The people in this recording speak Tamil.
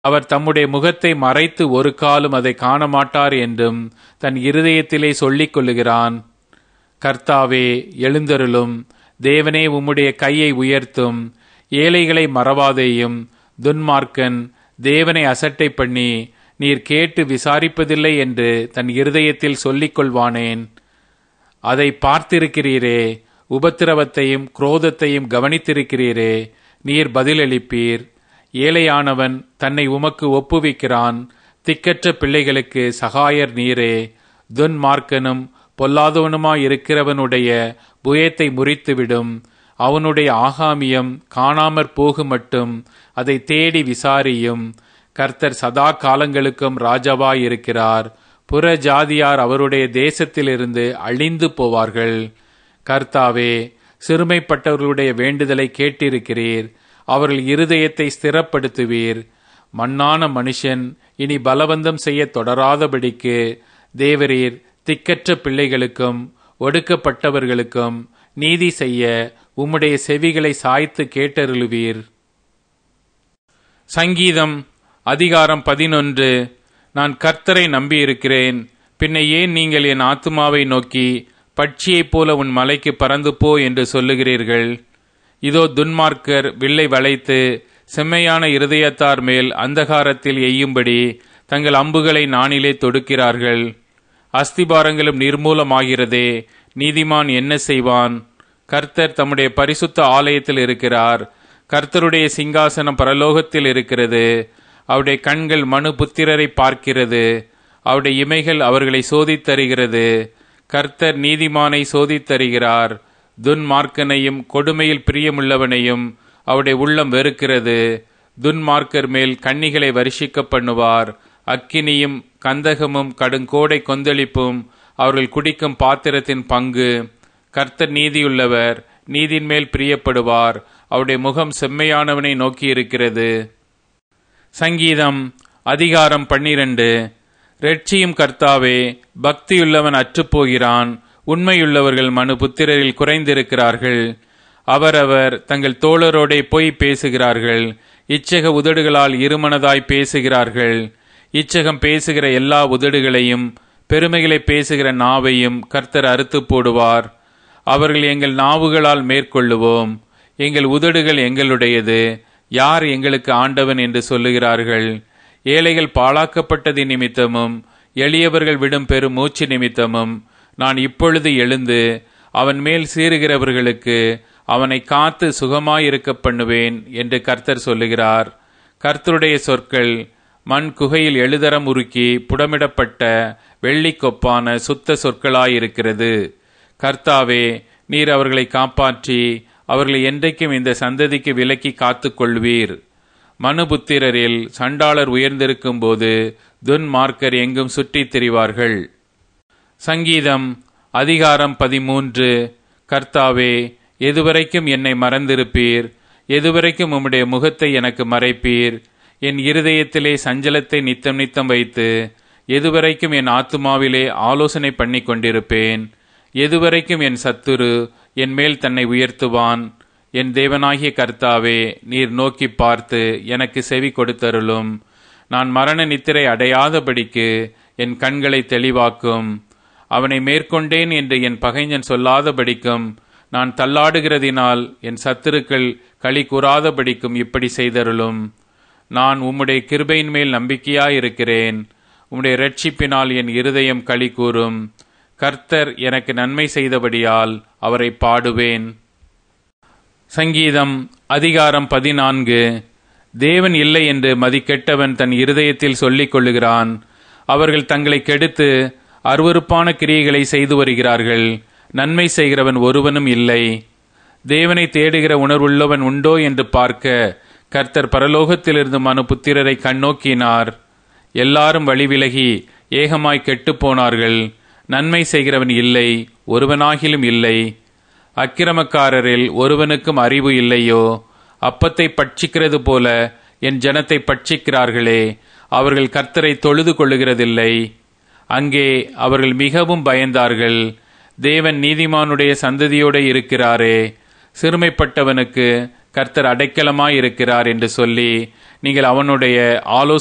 அவர் தம்முடைய முகத்தை மறைத்து ஒரு காலும் அதை காண மாட்டார் என்றும் தன் இருதயத்திலே சொல்லிக் கொள்ளுகிறான் கர்த்தாவே எழுந்தருளும் தேவனே உம்முடைய கையை உயர்த்தும் ஏழைகளை மறவாதேயும் துன்மார்க்கன் தேவனை அசட்டை பண்ணி நீர் கேட்டு விசாரிப்பதில்லை என்று தன் இருதயத்தில் சொல்லிக் கொள்வானேன் அதை பார்த்திருக்கிறீரே உபத்திரவத்தையும் குரோதத்தையும் கவனித்திருக்கிறீரே நீர் பதிலளிப்பீர் ஏழையானவன் தன்னை உமக்கு ஒப்புவிக்கிறான் திக்கற்ற பிள்ளைகளுக்கு சகாயர் நீரே துன்மார்க்கனும் பொல்லாதவனுமாயிருக்கிறவனுடைய புயத்தை முறித்துவிடும் அவனுடைய ஆகாமியம் காணாமற் போகு மட்டும் அதை தேடி விசாரியும் கர்த்தர் சதா காலங்களுக்கும் ராஜாவாயிருக்கிறார் புற ஜாதியார் அவருடைய தேசத்திலிருந்து அழிந்து போவார்கள் கர்த்தாவே சிறுமைப்பட்டவர்களுடைய வேண்டுதலை கேட்டிருக்கிறீர் அவர்கள் இருதயத்தை ஸ்திரப்படுத்துவீர் மண்ணான மனுஷன் இனி பலவந்தம் செய்ய தொடராதபடிக்கு தேவரீர் திக்கற்ற பிள்ளைகளுக்கும் ஒடுக்கப்பட்டவர்களுக்கும் நீதி செய்ய உம்முடைய செவிகளை சாய்த்து கேட்டருளுவீர் சங்கீதம் அதிகாரம் பதினொன்று நான் கர்த்தரை நம்பியிருக்கிறேன் பின்ன ஏன் நீங்கள் என் ஆத்துமாவை நோக்கி பட்சியைப் போல உன் மலைக்கு பறந்து போ என்று சொல்லுகிறீர்கள் இதோ துன்மார்க்கர் வில்லை வளைத்து செம்மையான இருதயத்தார் மேல் அந்தகாரத்தில் எய்யும்படி தங்கள் அம்புகளை நானிலே தொடுக்கிறார்கள் அஸ்திபாரங்களும் நிர்மூலமாகிறதே நீதிமான் என்ன செய்வான் கர்த்தர் தம்முடைய பரிசுத்த ஆலயத்தில் இருக்கிறார் கர்த்தருடைய சிங்காசனம் பரலோகத்தில் இருக்கிறது அவருடைய கண்கள் மனு புத்திரரை பார்க்கிறது அவருடைய இமைகள் அவர்களை சோதித்தருகிறது கர்த்தர் நீதிமானை சோதித்தருகிறார் துன்மார்க்கனையும் கொடுமையில் பிரியமுள்ளவனையும் அவருடைய உள்ளம் வெறுக்கிறது துன்மார்க்கர் மேல் கன்னிகளை வருஷிக்க பண்ணுவார் அக்கினியும் கந்தகமும் கடுங்கோடை கொந்தளிப்பும் அவர்கள் குடிக்கும் பாத்திரத்தின் பங்கு கர்த்தர் நீதியுள்ளவர் நீதின் மேல் பிரியப்படுவார் அவருடைய முகம் செம்மையானவனை நோக்கியிருக்கிறது சங்கீதம் அதிகாரம் பன்னிரண்டு ரெட்சியும் கர்த்தாவே பக்தியுள்ளவன் அற்றுப்போகிறான் உண்மையுள்ளவர்கள் மனு புத்திரரில் குறைந்திருக்கிறார்கள் அவரவர் தங்கள் தோழரோடே பொய் பேசுகிறார்கள் இச்சக உதடுகளால் இருமனதாய் பேசுகிறார்கள் இச்சகம் பேசுகிற எல்லா உதடுகளையும் பெருமைகளை பேசுகிற நாவையும் கர்த்தர் அறுத்து போடுவார் அவர்கள் எங்கள் நாவுகளால் மேற்கொள்ளுவோம் எங்கள் உதடுகள் எங்களுடையது யார் எங்களுக்கு ஆண்டவன் என்று சொல்லுகிறார்கள் ஏழைகள் பாழாக்கப்பட்டது நிமித்தமும் எளியவர்கள் விடும் பெரும் மூச்சு நிமித்தமும் நான் இப்பொழுது எழுந்து அவன் மேல் சீறுகிறவர்களுக்கு அவனை காத்து சுகமாயிருக்க பண்ணுவேன் என்று கர்த்தர் சொல்லுகிறார் கர்த்தருடைய சொற்கள் மண் குகையில் எழுதரம் உருக்கி புடமிடப்பட்ட வெள்ளிக்கொப்பான சுத்த சொற்களாயிருக்கிறது கர்த்தாவே நீர் அவர்களை காப்பாற்றி அவர்களை என்றைக்கும் இந்த சந்ததிக்கு விலக்கி காத்துக் கொள்வீர் மனுபுத்திரரில் சண்டாளர் உயர்ந்திருக்கும் போது துன்மார்க்கர் எங்கும் சுற்றித் திரிவார்கள் சங்கீதம் அதிகாரம் பதிமூன்று கர்த்தாவே எதுவரைக்கும் என்னை மறந்திருப்பீர் எதுவரைக்கும் உம்முடைய முகத்தை எனக்கு மறைப்பீர் என் இருதயத்திலே சஞ்சலத்தை நித்தம் நித்தம் வைத்து எதுவரைக்கும் என் ஆத்துமாவிலே ஆலோசனை பண்ணி கொண்டிருப்பேன் எதுவரைக்கும் என் சத்துரு என் மேல் தன்னை உயர்த்துவான் என் தேவனாகிய கர்த்தாவே நீர் நோக்கி பார்த்து எனக்கு செவி கொடுத்தருளும் நான் மரண நித்திரை அடையாதபடிக்கு என் கண்களை தெளிவாக்கும் அவனை மேற்கொண்டேன் என்று என் பகைஞன் சொல்லாதபடிக்கும் நான் தள்ளாடுகிறதினால் என் சத்துருக்கள் களி கூறாதபடிக்கும் இப்படி செய்தருளும் நான் உம்முடைய கிருபையின் மேல் நம்பிக்கையாயிருக்கிறேன் உம்முடைய ரட்சிப்பினால் என் இருதயம் களி கூறும் கர்த்தர் எனக்கு நன்மை செய்தபடியால் அவரை பாடுவேன் சங்கீதம் அதிகாரம் பதினான்கு தேவன் இல்லை என்று மதிக்கெட்டவன் தன் இருதயத்தில் சொல்லிக் கொள்ளுகிறான் அவர்கள் தங்களை கெடுத்து அருவறுப்பான கிரியைகளை செய்து வருகிறார்கள் நன்மை செய்கிறவன் ஒருவனும் இல்லை தேவனை தேடுகிற உணர்வுள்ளவன் உண்டோ என்று பார்க்க கர்த்தர் பரலோகத்திலிருந்து மனு புத்திரரை கண்ணோக்கினார் எல்லாரும் வழிவிலகி ஏகமாய் கெட்டுப் போனார்கள் நன்மை செய்கிறவன் இல்லை ஒருவனாகிலும் இல்லை அக்கிரமக்காரரில் ஒருவனுக்கும் அறிவு இல்லையோ அப்பத்தை பட்சிக்கிறது போல என் ஜனத்தை பட்சிக்கிறார்களே அவர்கள் கர்த்தரை தொழுது கொள்ளுகிறதில்லை அங்கே அவர்கள் மிகவும் பயந்தார்கள் தேவன் நீதிமானுடைய சந்ததியோடு இருக்கிறாரே சிறுமைப்பட்டவனுக்கு கர்த்தர் அடைக்கலமாயிருக்கிறார் என்று சொல்லி நீங்கள் அவனுடைய ஆலோசனை